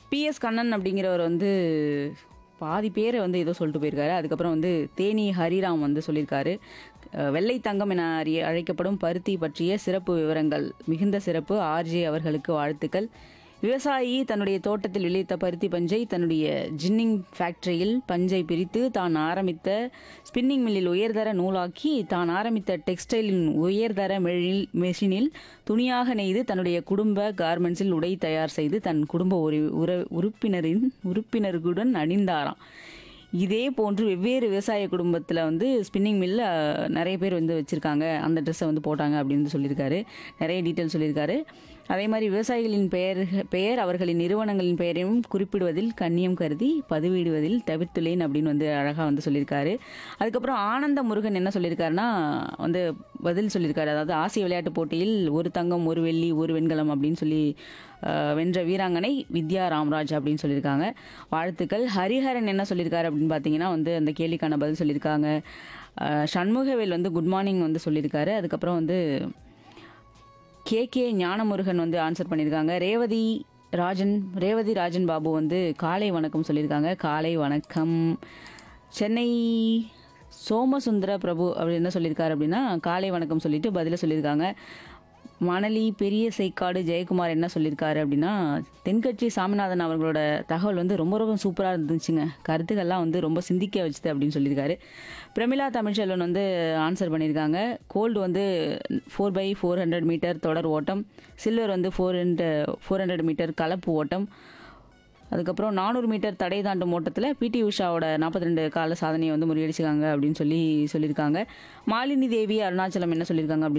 PS Kannan அப்படிங்கிறவர் வந்து பாதி பேரை வந்து ஏதோ சொல்லிட்டு போயிருக்காரு அதுக்கப்புறம் வந்து தேனி ஹரிராம் வந்து சொல்லியிருக்காரு அஹ், வெள்ளை தங்கம் என அறிய அழைக்கப்படும் பருத்தி பற்றிய சிறப்பு விவரங்கள் மிகுந்த சிறப்பு ஆர்ஜே அவர்களுக்கு வாழ்த்துக்கள் விவசாயி தன்னுடைய தோட்டத்தில் விளைவித்த பருத்தி பஞ்சை தன்னுடைய ஜின்னிங் ஃபேக்டரியில் பஞ்சை பிரித்து தான் ஆரம்பித்த ஸ்பின்னிங் மில்லில் உயர்தர நூலாக்கி தான் ஆரம்பித்த டெக்ஸ்டைலின் உயர்தர மெழில் மெஷினில் துணியாக நெய்து தன்னுடைய குடும்ப கார்மெண்ட்ஸில் உடை தயார் செய்து தன் குடும்ப உறு உற உறுப்பினரின் உறுப்பினர்களுடன் அணிந்தாராம் இதே போன்று வெவ்வேறு விவசாய குடும்பத்தில் வந்து ஸ்பின்னிங் மில்ல நிறைய பேர் வந்து வச்சுருக்காங்க அந்த ட்ரெஸ்ஸை வந்து போட்டாங்க அப்படின்னு சொல்லியிருக்காரு நிறைய டீட்டெயில் சொல்லியிருக்காரு அதே மாதிரி விவசாயிகளின் பெயர் பெயர் அவர்களின் நிறுவனங்களின் பெயரையும் குறிப்பிடுவதில் கண்ணியம் கருதி பதிவிடுவதில் தவிர்த்துள்ளேன் அப்படின்னு வந்து அழகாக வந்து சொல்லியிருக்காரு அதுக்கப்புறம் ஆனந்த முருகன் என்ன சொல்லியிருக்காருன்னா வந்து பதில் சொல்லியிருக்காரு அதாவது ஆசிய விளையாட்டுப் போட்டியில் ஒரு தங்கம் ஒரு வெள்ளி ஒரு வெண்கலம் அப்படின்னு சொல்லி அஹ், வென்ற வீராங்கனை வித்யா ராம்ராஜ் அப்படின்னு சொல்லியிருக்காங்க வாழ்த்துக்கள் ஹரிஹரன் என்ன சொல்லியிருக்காரு அப்படின்னு பார்த்தீங்கன்னா வந்து அந்த கேள்விக்கான பதில் சொல்லியிருக்காங்க அஹ், சண்முகவேல் வந்து குட் மார்னிங் வந்து சொல்லியிருக்காரு அதுக்கப்புறம் வந்து கே கே ஞானமுருகன் வந்து ஆன்சர் பண்ணியிருக்காங்க ரேவதி ராஜன் ரேவதி ராஜன் பாபு வந்து காலை வணக்கம் சொல்லியிருக்காங்க காலை வணக்கம் சென்னை சோமசுந்தர பிரபு அவர் என்ன சொல்லியிருக்காரு அப்படின்னா காலை வணக்கம் சொல்லிட்டு பதில சொல்லியிருக்காங்க மணலி பெரிய சைக்காடு ஜெயக்குமார் என்ன சொல்லியிருக்காரு அப்படின்னா தென்கட்சி சாமிநாதன் அவர்களோட தகவல் வந்து ரொம்ப ரொம்ப சூப்பராக இருந்துச்சுங்க கருத்துக்கள்லாம் வந்து ரொம்ப சிந்திக்க வச்சுது அப்படின்னு சொல்லியிருக்காரு பிரமிளா தமிழ்ச்செல்வன் வந்து ஆன்சர் பண்ணியிருக்காங்க கோல்டு வந்து four by four hundred meter தொடர் ஓட்டம் சில்வர் வந்து four hundred four hundred meter கலப்பு ஓட்டம் அதுக்கப்புறம் நானூறு மீட்டர் தடை தாண்டும் ஓட்டத்தில் பிடி உஷாவோட நாற்பத்தி ரெண்டு கால சாதனையை வந்து முறியடிச்சிருக்காங்க அப்படின்னு சொல்லி சொல்லியிருக்காங்க மாலினி தேவி அருணாச்சலம் என்ன சொல்லியிருக்காங்க அப்படின்னு